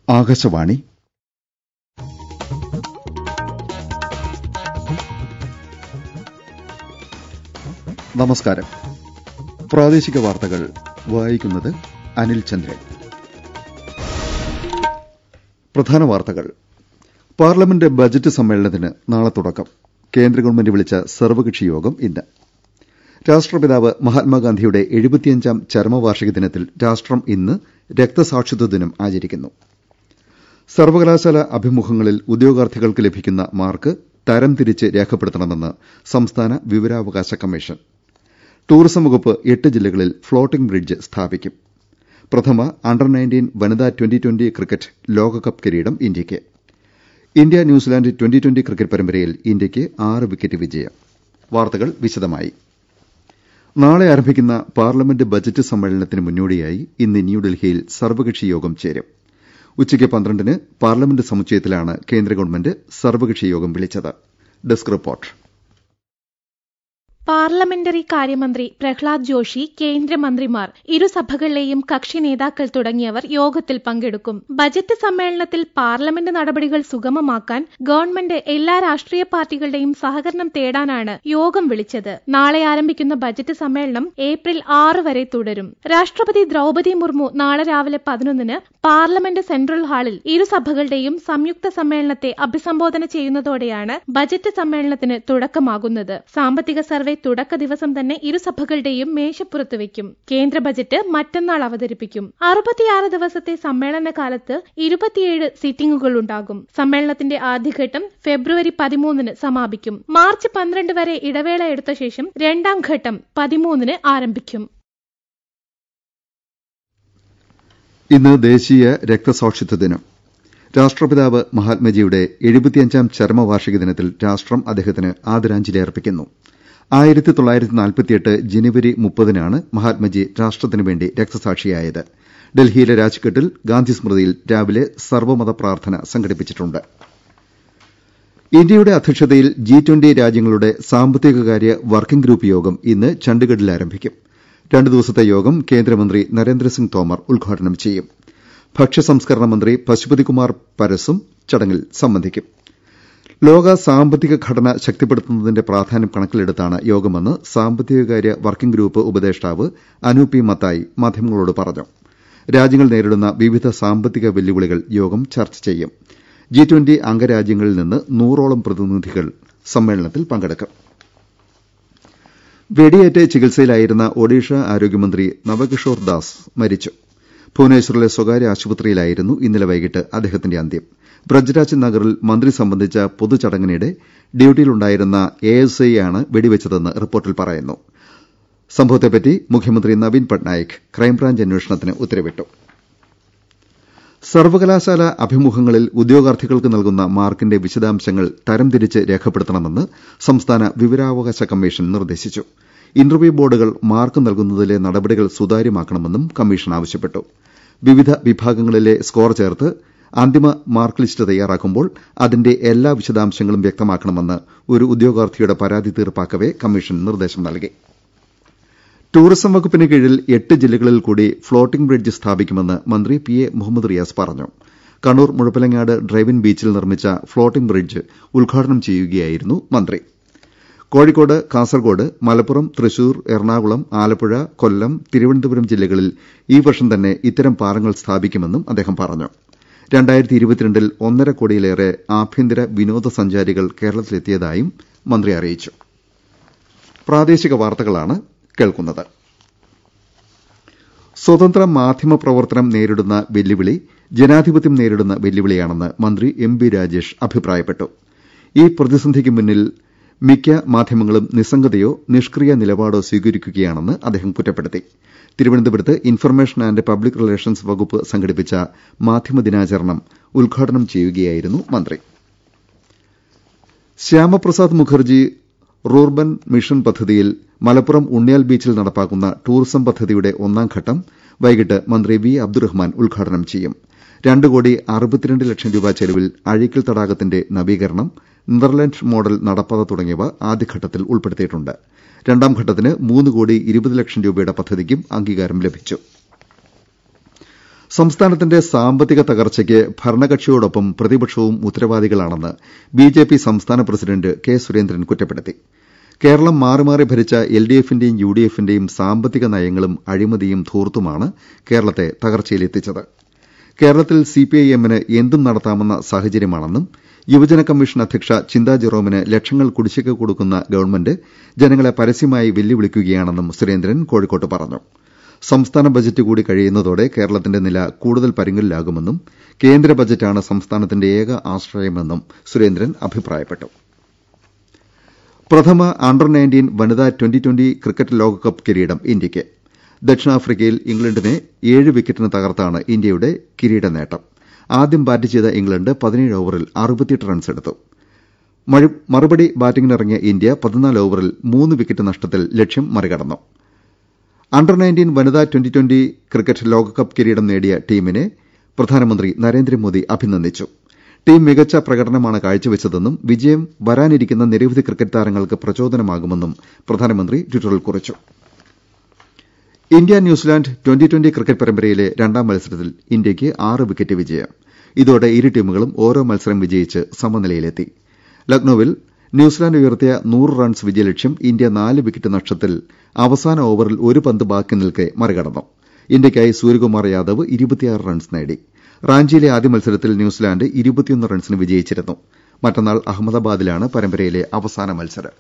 ആകാശവാണി നമസ്കാരം പ്രാദേശിക വാർത്തകൾ വായിക്കുന്നത് അനിൽ ചന്ദ്രൻ പ്രധാന വാർത്തകൾ പാർലമെന്റ് ബജറ്റ് സമ്മേളനത്തിന് നാളെ തുടക്കം കേന്ദ്ര ഗവൺമെന്റ് വിളിച്ച സർവകക്ഷി യോഗം ഇന്ന് രാഷ്ട്രപിതാവ് മഹാത്മാഗാന്ധിയുടെ എഴുപത്തിയഞ്ചാം ചരമവാർഷിക ദിനത്തിൽ രാഷ്ട്രം ഇന്ന് രക്തസാക്ഷിത്വ ദിനം ആചരിക്കുന്നു സർവകലാശാല അഭിമുഖങ്ങളിൽ ഉദ്യോഗാർത്ഥികൾക്ക് ലഭിക്കുന്ന മാർക്ക് തരംതിരിച്ച് രേഖപ്പെടുത്തണമെന്ന് സംസ്ഥാന വിവരാവകാശ കമ്മീഷൻ ടൂറിസം വകുപ്പ് എട്ട് ജില്ലകളിൽ ഫ്ളോട്ടിംഗ് ബ്രിഡ്ജ് സ്ഥാപിക്കും പ്രഥമ അണ്ടർ നയൻറ്റീൻ വനിതാ ട്വന്റി ട്വന്റി ക്രിക്കറ്റ് ലോകകപ്പ് കിരീടം ഇന്ത്യയ്ക്ക് India New Zealand twenty twenty cricket പരമ്പരയിൽ ഇന്ത്യയ്ക്ക് ആറ് വിക്കറ്റ് വിജയം വാർത്തകൾ വിശദമായി നാളെ ആരംഭിക്കുന്ന പാർലമെന്റ് ബജറ്റ് സമ്മേളനത്തിന് മുന്നോടിയായി ഇന്ന് ന്യൂഡൽഹിയിൽ സർവകക്ഷി യോഗം ചേരും ഉച്ചയ്ക്ക് പന്ത്രണ്ടിന് പാർലമെന്റ് സമുച്ചയത്തിലാണ് കേന്ദ്ര ഗവൺമെന്റ് സർവകക്ഷി യോഗം വിളിച്ചത് ഡെസ്ക് റിപ്പോർട്ട് പാർലമെന്ററി കാര്യമന്ത്രി പ്രഹ്ലാദ് ജോഷി കേന്ദ്രമന്ത്രിമാർ ഇരുസഭകളിലെയും കക്ഷി നേതാക്കൾ തുടങ്ങിയവർ യോഗത്തിൽ പങ്കെടുക്കും ബജറ്റ് സമ്മേളനത്തിൽ പാർലമെന്റ് നടപടികൾ സുഗമമാക്കാൻ ഗവൺമെന്റ് എല്ലാ രാഷ്ട്രീയ പാർട്ടികളുടെയും സഹകരണം തേടാനാണ് യോഗം വിളിച്ചത് നാളെ ആരംഭിക്കുന്ന ബജറ്റ് സമ്മേളനം ഏപ്രിൽ ആറ് വരെ തുടരും രാഷ്ട്രപതി ദ്രൌപതി മുർമു നാളെ രാവിലെ പതിനൊന്നിന് പാർലമെന്റ് സെൻട്രൽ ഹാളിൽ ഇരുസഭകളുടെയും സംയുക്ത സമ്മേളനത്തെ അഭിസംബോധന ചെയ്യുന്നതോടെയാണ് ബജറ്റ് സമ്മേളനത്തിന് തുടക്കമാകുന്നത് സാമ്പത്തിക സർവേ തുടക്ക ദിവസം തന്നെ ഇരുസഭകളുടെയും മേശപ്പുറത്ത് വയ്ക്കും കേന്ദ്ര ബജറ്റ് മറ്റന്നാൾ അവതരിപ്പിക്കും അറുപത്തിയാറ് ദിവസത്തെ സമ്മേളന കാലത്ത് ഇരുപത്തിയേഴ് സിറ്റിംഗുകൾ ഉണ്ടാകും സമ്മേളനത്തിന്റെ ആദ്യഘട്ടം ഫെബ്രുവരി പതിമൂന്നിന് സമാപിക്കും മാർച്ച് പന്ത്രണ്ട് വരെ ഇടവേള എടുത്ത ശേഷം രണ്ടാം ഘട്ടം പതിമൂന്നിന് ആരംഭിക്കും ഇന്ന് ദേശീയ രക്തസാക്ഷിത്വ ദിനം രാഷ്ട്രപിതാവ് മഹാത്മജിയുടെ എഴുപത്തിയഞ്ചാം ചരമവാർഷിക ദിനത്തിൽ രാഷ്ട്രം അദ്ദേഹത്തിന് ആദരാഞ്ജലി അർപ്പിക്കുന്നു ആയിരത്തി തൊള്ളായിരത്തി നാൽപ്പത്തിയെട്ട് ജനുവരി മുപ്പതിനാണ് മഹാത്മജി രാഷ്ട്രത്തിനുവേണ്ടി രക്തസാക്ഷിയായത് ഡൽഹിയിലെ രാജ്ഘട്ടിൽ ഗാന്ധി സ്മൃതിയിൽ രാവിലെ സർവ്വമത പ്രാർത്ഥന സംഘടിപ്പിച്ചിട്ടുണ്ട് ഇന്ത്യയുടെ അധ്യക്ഷതയിൽ ജി ട്വന്റി രാജ്യങ്ങളുടെ സാമ്പത്തികകാര്യ വർക്കിംഗ് ഗ്രൂപ്പ് യോഗം ഇന്ന് ചണ്ഡിഗഡിൽ ആരംഭിക്കും രണ്ടു ദിവസത്തെ യോഗം കേന്ദ്രമന്ത്രി നരേന്ദ്രസിംഗ് തോമർ ഉദ്ഘാടനം ചെയ്യും ഭക്ഷ്യസംസ്കരണ മന്ത്രി പശുപതികുമാർ പരസും ചടങ്ങിൽ സംബന്ധിക്കും ലോക സാമ്പത്തിക ഘടന ശക്തിപ്പെടുത്തുന്നതിന്റെ പ്രാധാന്യം കണക്കിലെടുത്താണ് യോഗമെന്ന് സാമ്പത്തികകാര്യ വർക്കിംഗ് ഗ്രൂപ്പ് ഉപദേഷ്ടാവ് അനൂപ് പി മത്തായി മാധ്യമങ്ങളോട് പറഞ്ഞു രാജ്യങ്ങൾ നേരിടുന്ന വിവിധ സാമ്പത്തിക വെല്ലുവിളികൾ യോഗം ചർച്ച ചെയ്യും ജി ട്വന്റി അംഗരാജ്യങ്ങളിൽ നിന്ന് നൂറോളം പ്രതിനിധികൾ സമ്മേളനത്തിൽ പങ്കെടുക്കും വെടിയേറ്റ് ചികിത്സയിലായിരുന്ന ഒഡീഷ ആരോഗ്യമന്ത്രി നവകിഷോർ ദാസ് മരിച്ചു ഭുവനേശ്വറിലെ സ്വകാര്യ ആശുപത്രിയിലായിരുന്നു ഇന്നലെ വൈകിട്ട് അദ്ദേഹത്തിന്റെ അന്ത്യം ബ്രജ്രാജ് നഗറിൽ മന്ത്രി സംബന്ധിച്ച പൊതുചടങ്ങിനിടെ ഡ്യൂട്ടിയിലുണ്ടായിരുന്ന എ എസ് ഐയാണ് വെടിവെച്ചതെന്ന് റിപ്പോർട്ടിൽ പറയുന്നു സംഭവത്തെപ്പറ്റി മുഖ്യമന്ത്രി നവീൻ പട്നായിക് ക്രൈംബ്രാഞ്ച് അന്വേഷണത്തിന് ഉത്തരവിട്ടു സർവകലാശാല അഭിമുഖങ്ങളിൽ ഉദ്യോഗാർത്ഥികൾക്ക് നൽകുന്ന മാർക്കിന്റെ വിശദാംശങ്ങൾ തരംതിരിച്ച് രേഖപ്പെടുത്തണമെന്ന് സംസ്ഥാന വിവരാവകാശ കമ്മീഷൻ നിർദ്ദേശിച്ചു ഇന്റർവ്യൂ ബോർഡുകൾ മാർക്ക് നൽകുന്നതിലെ നടപടികൾ സുതാര്യമാക്കണമെന്നും കമ്മീഷൻ ആവശ്യപ്പെട്ടു വിവിധ വിഭാഗങ്ങളിലെ സ്കോർ ചേർത്ത് അന്തിമ മാർക്ക് ലിസ്റ്റ് തയ്യാറാക്കുമ്പോൾ അതിന്റെ എല്ലാ വിശദാംശങ്ങളും വ്യക്തമാക്കണമെന്ന് ഒരു ഉദ്യോഗാർത്ഥിയുടെ പരാതി തീർപ്പാക്കവെ കമ്മീഷൻ നിർദ്ദേശം നൽകി ടൂറിസം വകുപ്പിന് കീഴിൽ എട്ട് ജില്ലകളിൽ കൂടി ഫ്ളോട്ടിംഗ് ബ്രിഡ്ജ് സ്ഥാപിക്കുമെന്ന് മന്ത്രി പി എ മുഹമ്മദ് റിയാസ് പറഞ്ഞു കണ്ണൂർ മുഴപ്പിലങ്ങാട് ഡ്രൈവിൻ ബീച്ചിൽ നിർമ്മിച്ച ഫ്ളോട്ടിംഗ് ബ്രിഡ്ജ് ഉദ്ഘാടനം ചെയ്യുകയായിരുന്നു മന്ത്രി കോഴിക്കോട് കാസർകോട് മലപ്പുറം തൃശൂർ എറണാകുളം ആലപ്പുഴ കൊല്ലം തിരുവനന്തപുരം ജില്ലകളിൽ ഈ വർഷം തന്നെ ഇത്തരം പാലങ്ങൾ സ്ഥാപിക്കുമെന്നും അദ്ദേഹം പറഞ്ഞു രണ്ടായിരത്തി ഇരുപത്തിരണ്ടിൽ ഒന്നര കോടിയിലേറെ ആഭ്യന്തര വിനോദസഞ്ചാരികൾ കേരളത്തിലെത്തിയതായും മന്ത്രി അറിയിച്ചു പ്രാദേശിക വാർത്തകളാണ് കേൾക്കുന്നത് സ്വതന്ത്ര മാധ്യമ പ്രവർത്തനം നേരിടുന്ന വെല്ലുവിളി ജനാധിപത്യം നേരിടുന്ന വെല്ലുവിളിയാണെന്ന് മന്ത്രി എം ബി രാജേഷ് അഭിപ്രായപ്പെട്ടു ഈ പ്രതിസന്ധിക്ക് മുന്നിൽ മിക്ക മാധ്യമങ്ങളും നിസ്സംഗതയോ നിഷ്ക്രിയ നിലപാടോ സ്വീകരിക്കുകയാണെന്ന് അദ്ദേഹം കുറ്റപ്പെടുത്തി തിരുവനന്തപുരത്ത് ഇൻഫർമേഷൻ ആന്റ് പബ്ലിക് റിലേഷൻസ് വകുപ്പ് സംഘടിപ്പിച്ച മാധ്യമ ദിനാചരണം ഉദ്ഘാടനം ചെയ്യുകയായിരുന്നു മന്ത്രി ശ്യാമപ്രസാദ് മുഖർജി റൂർബൻ മിഷൻ പദ്ധതിയിൽ മലപ്പുറം ഉണ്ണിയാൽ ബീച്ചിൽ നടപ്പാക്കുന്ന ടൂറിസം പദ്ധതിയുടെ ഒന്നാം ഘട്ടം വൈകിട്ട് മന്ത്രി വി അബ്ദുറഹ്മാൻ ഉദ്ഘാടനം ചെയ്യും രണ്ട് കോടി അറുപത്തിരണ്ട് ലക്ഷം രൂപ ചെലവിൽ അഴീക്കൽ തടാകത്തിന്റെ നവീകരണം നെതർലൻഡ് മോഡൽ നടപ്പാത തുടങ്ങിയവ ആദ്യഘട്ടത്തിൽ ഉൾപ്പെടുത്തിയിട്ടുണ്ട് രണ്ടാം ഘട്ടത്തിന് മൂന്ന് കോടി ഇരുപത് ലക്ഷം രൂപയുടെ പദ്ധതിക്കും അംഗീകാരം ലഭിച്ചു സംസ്ഥാനത്തിന്റെ സാമ്പത്തിക തകർച്ചയ്ക്ക് ഭരണകക്ഷിയോടൊപ്പം പ്രതിപക്ഷവും ഉത്തരവാദികളാണെന്ന് ബിജെപി സംസ്ഥാന പ്രസിഡന്റ് കെ സുരേന്ദ്രൻ കുറ്റപ്പെടുത്തി കേരളം മാറി മാറി ഭരിച്ച എൽഡിഎഫിന്റെയും യുഡിഎഫിന്റെയും സാമ്പത്തിക നയങ്ങളും അഴിമതിയും ധൂർത്തുമാണ് കേരളത്തെ തകർച്ചയിലെത്തിച്ചത് കേരളത്തിൽ സിപിഐഎമ്മിന് എന്തും നടത്താമെന്ന സാഹചര്യമാണെന്നും യുവജന കമ്മീഷൻ അധ്യക്ഷ ചിന്താ ജെറോമിന് ലക്ഷങ്ങൾ കുടിശ്ശിക കൊടുക്കുന്ന ഗവൺമെന്റ് ജനങ്ങളെ പരസ്യമായി വെല്ലുവിളിക്കുകയാണെന്നും സുരേന്ദ്രൻ കോഴിക്കോട്ട് പറഞ്ഞു സംസ്ഥാന ബജറ്റ് കൂടി കഴിയുന്നതോടെ കേരളത്തിന്റെ നില കൂടുതൽ പരുങ്ങലിലാകുമെന്നും കേന്ദ്ര ബജറ്റാണ് സംസ്ഥാനത്തിന്റെ ഏക ആശ്രയമെന്നും സുരേന്ദ്രൻ അഭിപ്രായപ്പെട്ടു പ്രഥമ അണ്ടർ നയൻറ്റീൻ വനിതാ ട്വന്റി ട്വന്റി ക്രിക്കറ്റ് ലോകകപ്പ് കിരീടം ഇന്ത്യയ്ക്ക് ദക്ഷിണാഫ്രിക്കയിൽ ഇംഗ്ലണ്ടിനെ ഏഴ് വിക്കറ്റിന് തകർത്താണ് ഇന്ത്യയുടെ കിരീട നേട്ടം ആദ്യം ബാറ്റ് ചെയ്ത ഇംഗ്ലണ്ട് പതിനേഴ് ഓവറിൽ അറുപത്തിയെട്ട് റൺസ് എടുത്തു മറുപടി ബാറ്റിംഗിനിറങ്ങിയ ഇന്ത്യ പതിനാല് ഓവറിൽ മൂന്ന് വിക്കറ്റ് നഷ്ടത്തിൽ ലക്ഷ്യം മറികടന്നു അണ്ടർ നയൻറ്റീൻ വനിതാ ട്വന്റി ട്വന്റി ക്രിക്കറ്റ് ലോകകപ്പ് കിരീടം നേടിയ ടീമിനെ പ്രധാനമന്ത്രി നരേന്ദ്രമോദി അഭിനന്ദിച്ചു ടീം മികച്ച പ്രകടനമാണ് കാഴ്ചവെച്ചതെന്നും വിജയം വരാനിരിക്കുന്ന നിരവധി ക്രിക്കറ്റ് താരങ്ങൾക്ക് പ്രചോദനമാകുമെന്നും പ്രധാനമന്ത്രി ട്വിറ്ററിൽ കുറിച്ചു India New Zealand twenty twenty cricket പരമ്പരയിലെ രണ്ടാം മത്സരത്തിൽ ഇന്ത്യയ്ക്ക് ആറ് വിക്കറ്റ് വിജയം ഇതോടെ ഇരു ടീമുകളും ഓരോ മത്സരം വിജയിച്ച് സമനിലയിലെത്തി ലക്നൌവിൽ ന്യൂസിലാന്റ് ഉയർത്തിയ നൂറ് റൺസ് വിജയലക്ഷ്യം ഇന്ത്യ നാല് വിക്കറ്റ് നഷ്ടത്തിൽ അവസാന ഓവറിൽ ഒരു പന്ത് ബാക്കി നിൽക്കെ മറികടന്നു ഇന്ത്യയ്ക്കായി സൂര്യകുമാർ യാദവ് ഇരുപത്തിയാറ് റൺസ് നേടി റാഞ്ചിയിലെ ആദ്യ മത്സരത്തിൽ ന്യൂസിലാന്റ് ഇരുപത്തിയൊന്ന് റൺസിന് വിജയിച്ചിരുന്നു മറ്റന്നാൾ അഹമ്മദാബാദിലാണ് പരമ്പരയിലെ അവസാന മത്സരം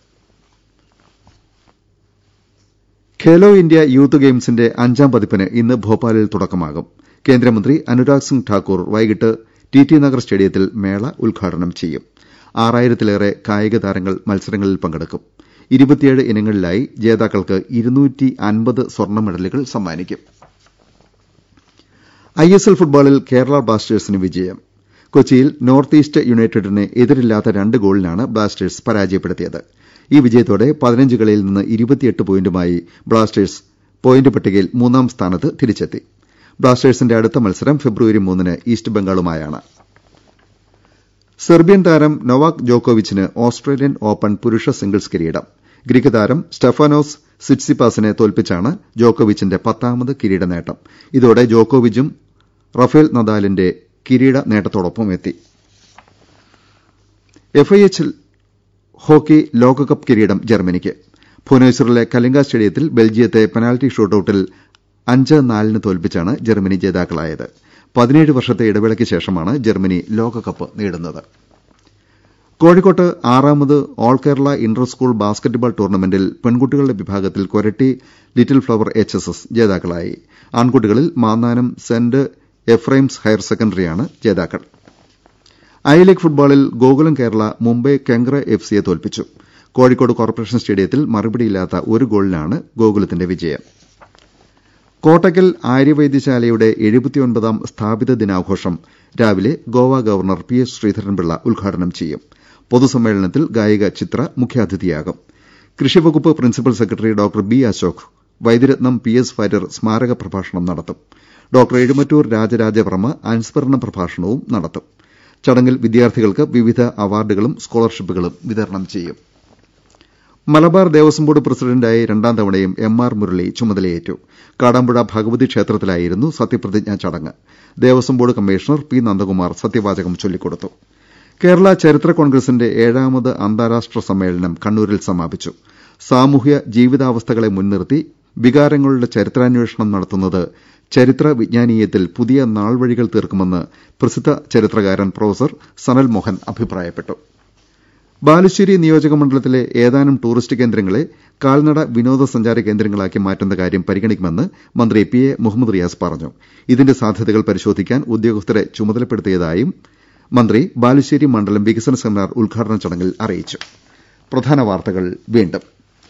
ഖേലോ ഇന്ത്യ യൂത്ത് ഗെയിംസിന്റെ അഞ്ചാം പതിപ്പിന് ഇന്ന് ഭോപ്പാലിൽ തുടക്കമാകും കേന്ദ്രമന്ത്രി അനുരാഗ് സിംഗ് ഠാക്കൂർ വൈകിട്ട് ടി ടി നഗർ സ്റ്റേഡിയത്തിൽ മേള ഉദ്ഘാടനം ചെയ്യും ആറായിരത്തിലേറെ കായിക താരങ്ങൾ മത്സരങ്ങളിൽ പങ്കെടുക്കും ഇരുപത്തിയേഴ് ഇനങ്ങളിലായി ജേതാക്കൾക്ക് ഇരുന്നൂറ്റി അൻപത് സ്വർണ്ണ മെഡലുകൾ സമ്മാനിക്കും ഐ എസ് എൽ ഫുട്ബോളിൽ കേരള ബ്ലാസ്റ്റേഴ്സിന് വിജയം കൊച്ചിയിൽ നോർത്ത് ഈസ്റ്റ് യുണൈറ്റഡിനെ എതിരില്ലാത്ത രണ്ട് ഗോളിനാണ് ബ്ലാസ്റ്റേഴ്സ് പരാജയപ്പെടുത്തിയത് ഈ വിജയത്തോടെ പതിനഞ്ച് കളിയിൽ നിന്ന് ഇരുപത്തിയെട്ട് പോയിന്റുമായി ബ്ലാസ്റ്റേഴ്സ് പോയിന്റ് പട്ടികയിൽ മൂന്നാം സ്ഥാനത്ത് തിരിച്ചെത്തി ബ്ലാസ്റ്റേഴ്സിന്റെ അടുത്ത മത്സരം ഫെബ്രുവരി മൂന്നിന് ഈസ്റ്റ് ബംഗാളുമായാണ് സെർബിയൻ താരം നൊവാക് ജോക്കോവിച്ചിന് ഓസ്ട്രേലിയൻ ഓപ്പൺ പുരുഷ സിംഗിൾസ് കിരീടം ഗ്രീക്ക് താരം സ്റ്റെഫാനോസ് സിറ്റ്സിപാസിനെ തോൽപ്പിച്ചാണ് ജോക്കോവിച്ചിന്റെ പത്താമത് കിരീട നേട്ടം ഇതോടെ ജോക്കോവിച്ചും റഫേൽ നദാലിന്റെ കിരീട നേട്ടത്തോടൊപ്പം എത്തി എഫ്ഐഎച്ച് ഹോക്കി ലോകകപ്പ് കിരീടം ജർമ്മനിക്ക് ഭുവനേശ്വറിലെ കലിംഗ സ്റ്റേഡിയത്തിൽ ബെൽജിയത്തെ പെനാൽറ്റി ഷൂട്ടൌട്ടിൽ അഞ്ച് നാലിന് തോൽപ്പിച്ചാണ് ജർമ്മനി ജേതാക്കളായത് പതിനേഴ് വർഷത്തെ ഇടവേളയ്ക്ക് ശേഷമാണ് ജർമ്മനി ലോകകപ്പ് നേടുന്നത് കോഴിക്കോട്ട് ആറാമത് all Kerala inter school basketball ടൂർണമെന്റിൽ പെൺകുട്ടികളുടെ വിഭാഗത്തിൽ Koratty little flower H S S ജേതാക്കളായി ആൺകുട്ടികളിൽ മാന്നാനം സെന്റ് എഫ്രൈംസ് ഹയർ സെക്കൻഡറിയാണ് ജേതാക്കൾ ഐ ലീഗ് ഫുട്ബോളിൽ ഗോകുലം കേരള മുംബൈ കെങ്ക്ര എഫ് സിയെ തോൽപ്പിച്ചു കോഴിക്കോട് കോർപ്പറേഷൻ സ്റ്റേഡിയത്തിൽ മറുപടിയില്ലാത്ത ഒരു ഗോളിനാണ് ഗോകുലത്തിന്റെ വിജയം കോട്ടക്കൽ ആര്യവൈദ്യശാലയുടെ എഴുപത്തിയൊൻപതാം സ്ഥാപിത ദിനാഘോഷം രാവിലെ Goa governor P S Sreedharan Pillai ഉദ്ഘാടനം ചെയ്യും പൊതുസമ്മേളനത്തിൽ ഗായിക ചിത്ര മുഖ്യാതിഥിയാകും കൃഷിവകുപ്പ് principal secretary doctor B Ashok Vaidyaratnam P S Warrier സ്മാരക പ്രഭാഷണം നടത്തും ഡോക്ടർ എഴുമറ്റൂർ രാജരാജവർമ്മ അനുസ്മരണ പ്രഭാഷണവും നടത്തും ചടങ്ങിൽ വിദ്യാർത്ഥികൾക്ക് വിവിധ അവാർഡുകളും സ്കോളർഷിപ്പുകളും വിതരണം ചെയ്യും മലബാർ ദേവസ്വം ബോർഡ് പ്രസിഡന്റായി രണ്ടാം തവണയും എം ആർ മുരളി ചുമതലയേറ്റു കാടാമ്പുഴ ഭഗവതി ക്ഷേത്രത്തിലായിരുന്നു സത്യപ്രതിജ്ഞാ ചടങ്ങ് Devaswom board commissioner P Nandakumar സത്യവാചകം ചൊല്ലിക്കൊടുത്തു കേരള ചരിത്ര കോൺഗ്രസിന്റെ ഏഴാമത് അന്താരാഷ്ട്ര സമ്മേളനം കണ്ണൂരിൽ സമാപിച്ചു സാമൂഹ്യ ജീവിതാവസ്ഥകളെ മുൻനിർത്തി വികാരങ്ങളുടെ ചരിത്രാന്വേഷണം നടത്തുന്നത് ചരിത്ര വിജ്ഞാനീയത്തിൽ പുതിയ നാൾവഴികൾ തീർക്കുമെന്ന് പ്രസിദ്ധ ചരിത്രകാരൻ പ്രൊഫസർ സനൽ മോഹൻ അഭിപ്രായപ്പെട്ടു ബാലുശ്ശേരി നിയോജക മണ്ഡലത്തിലെ ഏതാനും ടൂറിസ്റ്റ് കേന്ദ്രങ്ങളെ കാൽനട വിനോദസഞ്ചാര കേന്ദ്രങ്ങളാക്കി മാറ്റുന്ന കാര്യം പരിഗണിക്കുമെന്ന് മന്ത്രി പി എ മുഹമ്മദ് റിയാസ് പറഞ്ഞു ഇതിന്റെ സാധ്യതകൾ പരിശോധിക്കാൻ ഉദ്യോഗസ്ഥരെ ചുമതലപ്പെടുത്തിയതായും മന്ത്രി ബാലുശ്ശേരി മണ്ഡലം വികസന സെമിനാർ ഉദ്ഘാടന ചടങ്ങിൽ അറിയിച്ചു പ്രധാന വാർത്തകൾ വീണ്ടും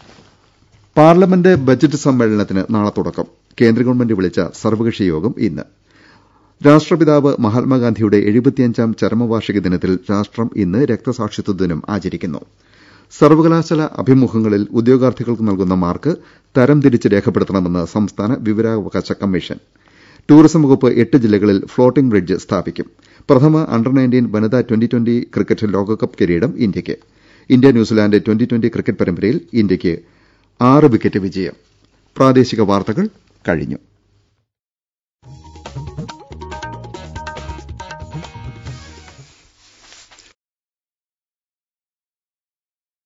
പാർലമെന്റ് ബജറ്റ് സമ്മേളനത്തിന് നാളെ തുടക്കം കേന്ദ്ര ഗവൺമെന്റ് വിളിച്ച സർവകക്ഷി യോഗം ഇന്ന് രാഷ്ട്രപിതാവ് മഹാത്മാഗാന്ധിയുടെ എഴുപത്തിയഞ്ചാം ചരമവാർഷിക ദിനത്തിൽ രാഷ്ട്രം ഇന്ന് രക്തസാക്ഷിത്വ ദിനം ആചരിക്കുന്നു സർവകലാശാല അഭിമുഖങ്ങളിൽ ഉദ്യോഗാർത്ഥികൾക്ക് നൽകുന്ന മാർക്ക് തരംതിരിച്ച് രേഖപ്പെടുത്തണമെന്ന് സംസ്ഥാന വിവരാവകാശ കമ്മീഷൻ ടൂറിസം വകുപ്പ് എട്ട് ജില്ലകളിൽ ഫ്ളോട്ടിംഗ് ബ്രിഡ്ജ് സ്ഥാപിക്കും പ്രഥമ അണ്ടർ നയൻറ്റീൻ വനിതാ ട്വന്റി ട്വന്റി ക്രിക്കറ്റ് ലോകകപ്പ് കിരീടം ഇന്ത്യയ്ക്ക് India New Zealand twenty twenty cricket പരമ്പരയിൽ ഇന്ത്യയ്ക്ക് ആറ് വിക്കറ്റ് വിജയം പ്രാദേശിക വാർത്തകൾ കഴിഞ്ഞു